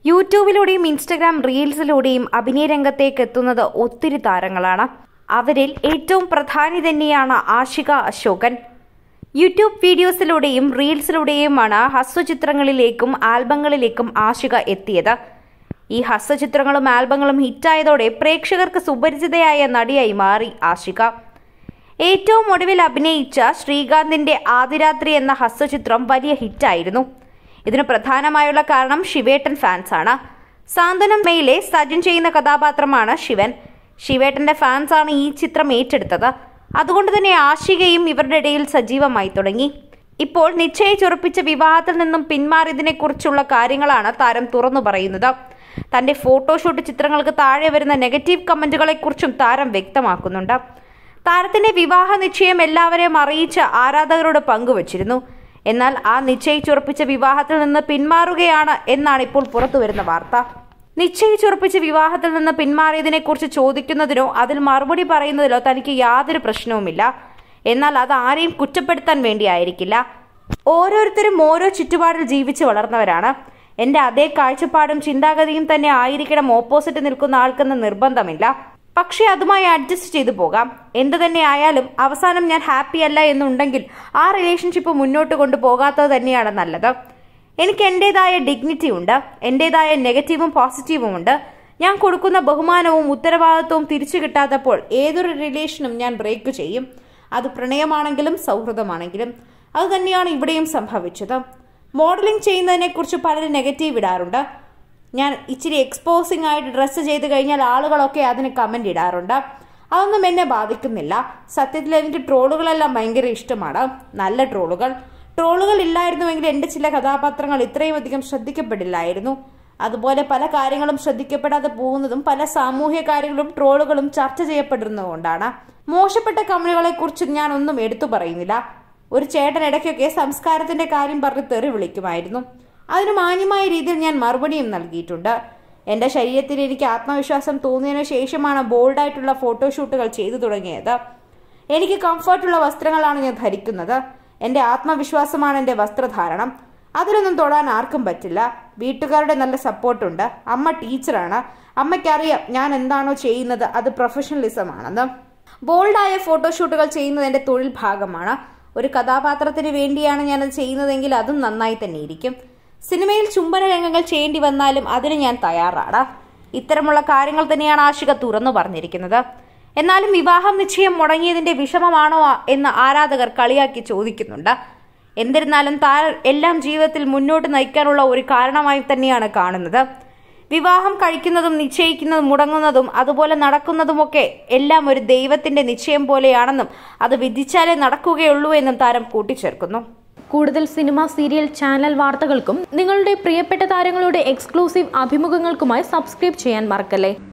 യൂട്യൂബിലൂടെയും Instagram റീൽസിലൂടെയും അഭിനയ രംഗത്തേക്ക് എത്തുന്നത് ഒത്തിരി താരങ്ങളാണ് അവരിൽ ഏറ്റവും പ്രധാനി തന്നെയാണ് ആഷിക അശോകൻ യൂട്യൂബ് വീഡിയോസിലൂടെയും റീൽസിലൂടെയുമാണ് ഹസ്വചിത്രങ്ങളിലേക്കും ആൽബങ്ങളിലേക്കും ആഷിക എത്തിയത് ഈ ഹസ്വചിത്രങ്ങളും ആൽബങ്ങളും ഹിറ്റായതോടെ പ്രേക്ഷകർക്ക് സുപരിചിതയായ നടിയായി മാറി ആഷിക ഏറ്റവും ഒടുവിൽ അഭിനയിച്ച ശ്രീകാന്തിന്റെ ആദിരാത്രി എന്ന ഹസ്വചിത്രം വലിയ ഹിറ്റായിരുന്നു ഇതിന് പ്രധാനമായുള്ള കാരണം ശിവേട്ടൻ ഫാൻസാണ് സാന്ത്വനം മെയിലെ സജിൻ ചെയ്യുന്ന കഥാപാത്രമാണ് ശിവൻ ശിവേട്ടന്റെ ഫാൻസാണ് ഈ ചിത്രം ഏറ്റെടുത്തത് അതുകൊണ്ട് തന്നെ ആഷികയും ഇവരുടെ ഇടയിൽ സജീവമായി തുടങ്ങി ഇപ്പോൾ നിശ്ചയിച്ചുറപ്പിച്ച വിവാഹത്തിൽ നിന്നും പിന്മാറിയതിനെക്കുറിച്ചുള്ള കാര്യങ്ങളാണ് താരം തുറന്നു പറയുന്നത് തന്റെ ഫോട്ടോഷൂട്ട് ചിത്രങ്ങൾക്ക് താഴെ വരുന്ന നെഗറ്റീവ് കമന്റുകളെക്കുറിച്ചും താരം വ്യക്തമാക്കുന്നുണ്ട് താരത്തിന്റെ വിവാഹ നിശ്ചയം എല്ലാവരെയും അറിയിച്ച് ആരാധകരോട് പങ്കുവച്ചിരുന്നു എന്നാൽ ആ നിശ്ചയിച്ചുറപ്പിച്ച വിവാഹത്തിൽ നിന്ന് പിന്മാറുകയാണ് എന്നാണ് ഇപ്പോൾ പുറത്തുവരുന്ന വാർത്ത നിശ്ചയിച്ചുറപ്പിച്ച വിവാഹത്തിൽ നിന്ന് പിന്മാറിയതിനെക്കുറിച്ച് ചോദിക്കുന്നതിനോ അതിൽ മറുപടി പറയുന്നതിലോ തനിക്ക് യാതൊരു പ്രശ്നവുമില്ല എന്നാൽ അത് ആരെയും കുറ്റപ്പെടുത്താൻ വേണ്ടിയായിരിക്കില്ല ഓരോരുത്തരും ഓരോ ചുറ്റുപാടിൽ ജീവിച്ച് വളർന്നവരാണ് എന്റെ അതേ കാഴ്ചപ്പാടും ചിന്താഗതിയും തന്നെ ആയിരിക്കണം ഓപ്പോസിറ്റ് നിൽക്കുന്ന ആൾക്കെന്ന് നിർബന്ധമില്ല പക്ഷേ അതുമായി അഡ്ജസ്റ്റ് ചെയ്തു പോകാം എന്തു തന്നെ ആയാലും അവസാനം ഞാൻ ഹാപ്പി അല്ല എന്നുണ്ടെങ്കിൽ ആ റിലേഷൻഷിപ്പ് മുന്നോട്ട് കൊണ്ടുപോകാത്തത് തന്നെയാണ് നല്ലത് എനിക്ക് എന്റേതായ ഡിഗ്നിറ്റി ഉണ്ട് എന്റേതായ നെഗറ്റീവും പോസിറ്റീവും ഉണ്ട് ഞാൻ കൊടുക്കുന്ന ബഹുമാനവും ഉത്തരവാദിത്വവും തിരിച്ചു കിട്ടാത്തപ്പോൾ ഏതൊരു റിലേഷനും ഞാൻ ബ്രേക്ക് ചെയ്യും അത് പ്രണയമാണെങ്കിലും സൗഹൃദമാണെങ്കിലും അത് തന്നെയാണ് ഇവിടെയും സംഭവിച്ചത് മോഡലിംഗ് ചെയ്യുന്നതിനെക്കുറിച്ച് പലരും നെഗറ്റീവ് ഇടാറുണ്ട് ഞാൻ ഇച്ചിരി എക്സ്പോസിംഗ് ആയിട്ട് ഡ്രസ്സ് ചെയ്ത് കഴിഞ്ഞാൽ ആളുകളൊക്കെ അതിന് കമന്റ് ഇടാറുണ്ട് അതൊന്നും എന്നെ ബാധിക്കുന്നില്ല സത്യത്തിൽ എനിക്ക് ട്രോളുകളെല്ലാം ഭയങ്കര ഇഷ്ടമാണ് നല്ല ട്രോളുകൾ ട്രോളുകൾ ഇല്ലായിരുന്നുവെങ്കിൽ എൻ്റെ ചില കഥാപാത്രങ്ങൾ ഇത്രയും അധികം ശ്രദ്ധിക്കപ്പെടില്ലായിരുന്നു അതുപോലെ പല കാര്യങ്ങളും ശ്രദ്ധിക്കപ്പെടാതെ പോകുന്നതും പല സാമൂഹ്യ കാര്യങ്ങളും ട്രോളുകളും ചർച്ച ചെയ്യപ്പെടുന്നതുകൊണ്ടാണ് മോശപ്പെട്ട കമ്പനികളെ കുറിച്ച് ഞാൻ ഒന്നും എടുത്തു പറയുന്നില്ല ഒരു ചേട്ടൻ ഇടയ്ക്കൊക്കെ സംസ്കാരത്തിന്റെ കാര്യം പറഞ്ഞ് തെറി വിളിക്കുമായിരുന്നു അതിന് മാന്യമായ രീതിയിൽ ഞാൻ മറുപടിയും നൽകിയിട്ടുണ്ട് എന്റെ ശരീരത്തിൽ എനിക്ക് ആത്മവിശ്വാസം തോന്നിയതിനു ശേഷമാണ് ബോൾഡായിട്ടുള്ള ഫോട്ടോഷൂട്ടുകൾ ചെയ്തു തുടങ്ങിയത് എനിക്ക് കംഫർട്ടുള്ള വസ്ത്രങ്ങളാണ് ഞാൻ ധരിക്കുന്നത് എന്റെ ആത്മവിശ്വാസമാണ് എന്റെ വസ്ത്രധാരണം അതിലൊന്നും തൊടാൻ ആർക്കും പറ്റില്ല വീട്ടുകാരുടെ നല്ല സപ്പോർട്ടുണ്ട് അമ്മ ടീച്ചറാണ് അമ്മയ്ക്കറിയാം ഞാൻ എന്താണോ ചെയ്യുന്നത് അത് പ്രൊഫഷണലിസം ആണെന്ന് ബോൾഡായ ഫോട്ടോഷൂട്ടുകൾ ചെയ്യുന്നത് എന്റെ തൊഴിൽ ഭാഗമാണ് ഒരു കഥാപാത്രത്തിന് വേണ്ടിയാണ് ഞാനത് ചെയ്യുന്നതെങ്കിൽ അതും നന്നായി തന്നെ ഇരിക്കും സിനിമയിൽ ചുംബന രംഗങ്ങൾ ചെയ്യേണ്ടി വന്നാലും അതിന് ഞാൻ തയ്യാറാണ് ഇത്തരമുള്ള കാര്യങ്ങൾ തന്നെയാണ് ആഷിക തുറന്നു പറഞ്ഞിരിക്കുന്നത് എന്നാലും വിവാഹം നിശ്ചയം മുടങ്ങിയതിന്റെ വിഷമമാണോ എന്ന് ആരാധകർ കളിയാക്കി ചോദിക്കുന്നുണ്ട് എന്നിരുന്നാലും താൻ എല്ലാം ജീവിതത്തിൽ മുന്നോട്ട് നയിക്കാനുള്ള ഒരു കാരണമായി തന്നെയാണ് കാണുന്നത് വിവാഹം കഴിക്കുന്നതും നിശ്ചയിക്കുന്നതും മുടങ്ങുന്നതും അതുപോലെ നടക്കുന്നതുമൊക്കെ എല്ലാം ഒരു ദൈവത്തിന്റെ നിശ്ചയം പോലെയാണെന്നും അത് വിധിച്ചാലേ നടക്കുകയുള്ളൂ എന്നും താരം കൂട്ടിച്ചേർക്കുന്നു കൂടുതൽ സിനിമ സീരിയൽ ചാനൽ വാർത്തകൾക്കും നിങ്ങളുടെ പ്രിയപ്പെട്ട താരങ്ങളുടെ എക്സ്ക്ലൂസീവ് അഭിമുഖങ്ങൾക്കുമായി സബ്സ്ക്രൈബ് ചെയ്യാൻ മറക്കല്ലേ